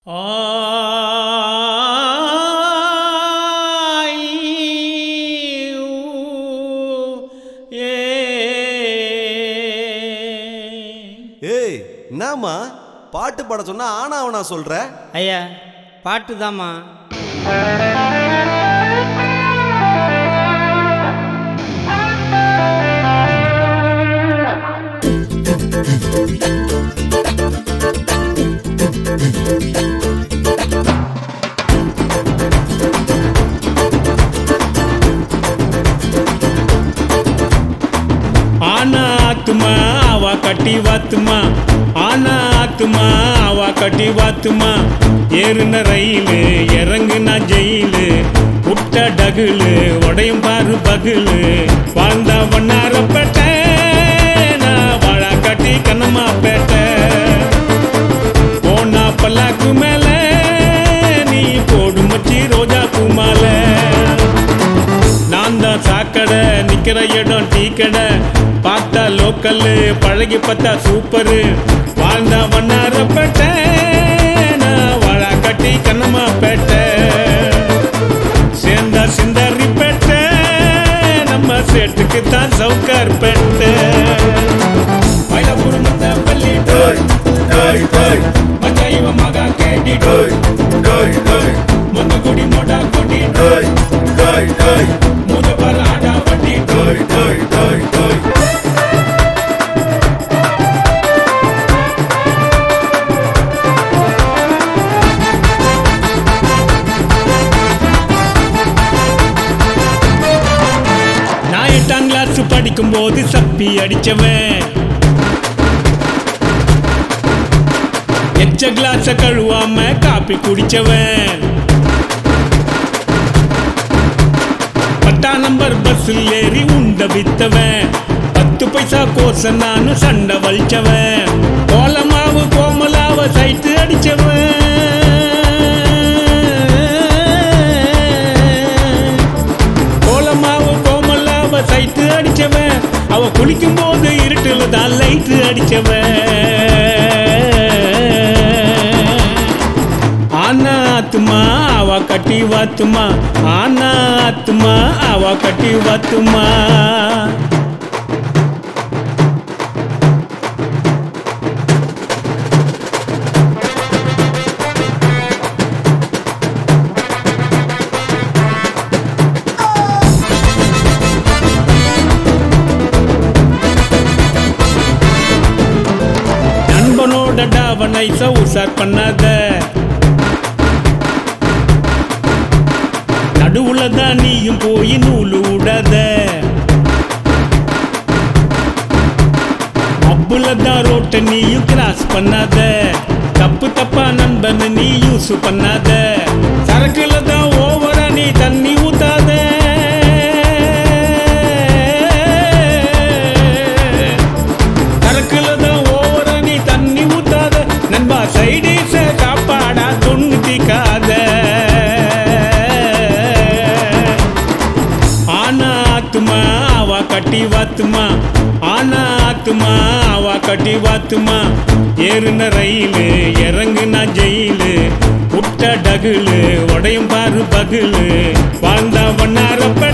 ஏய் என்னம்மா பாட்டு பாட சொன்னா ஆனா அவனா சொல்ற ஐயா பாட்டு தாம்மா ஆனா ஆத்துமா அவ கட்டி வாத்துமா ஆனா ஆத்துமா அவ கட்டி வாத்துமா ஏறுன ரயிலு இறங்குனா ஜெயிலு புட்ட டகுலு உடையும் பாரு பகுலு வாழ்ந்தா வண்ணாரப்பேட்டை நான் வாழ கட்டி கண்ணம்மா பேட்டை போனா பல்லாக்கு மேல நீ போடு மச்சி ரோஜா குமால நான் தான் சாக்கடை நிக்கிற இடம் டீ கடை பார்த்தா லோக்கல்லு பழகி பார்த்தா சூப்பரு வாழ்ந்தா வண்ணாரப்பேட்டை நான் வாழ கட்டி கண்ணம்மா பேட்டை சேர்ந்தா சிந்தாரி பேட்டை நம்ம சேட்டுக்கு தான் சவுக்கார் பேட்டை மயிலபுரமத்த பள்ளி மச்சா இவ மகா கேட்டி முந்த குடி மொடா கொடி முத பர ஆடா வட்டி நான் எட்டாம் கிளாஸ் படிக்கும் போது சப்பி அடிச்சவன் எச்ச கிளாஸ கழுவாம காப்பி குடிச்சவன் பத்தாம் நம்பர் பஸ்ஸில் ஏறி உண்ட வித்தவன் பத்து பைசா கோச நானும் சண்டை வலிச்சவன் கோலமாவு கோமலாவ சைட்டு அடிச்சவன் கோலமாவு கோமலாவ சைட்டு அடிச்சவன் அவ குளிக்கும் போது இருட்டுல தான் லைட்டு அடிச்சவன் ஆனா ஆத்துமா அவ கட்டி வாத்துமா ஆனா ஆத்துமா அவ கட்டி வாத்துமா நண்பனோட டாவனை உசார் பண்ணாத நடுவுல தான் நீயும் போய் நூலு விடாத அப்புல தான் ரோட்ட நீயும் கிராஸ் பண்ணாத தப்பு தப்பா நண்பன் நீ யூஸ் பண்ணாத சரக்குல தான் ஓவரா நீ தண்ணி ஊத்தாத சரக்குல தான் ஓவரா நீ தண்ணி ஊத்தாத நண்பா சைடிஸ காப்பாடா தொண்ணு தீக்காத ஆனா ஆத்துமா அவ கட்டி வாத்துமா ஆனா ஆத்துமா அவ கட்டி வாத்துமா ஏறுன ரயிலு இறங்குனா ஜெயிலு புட்ட டகுலு உடையும் பாரு பகுலு வாழ்ந்தா வண்ணாரப்ப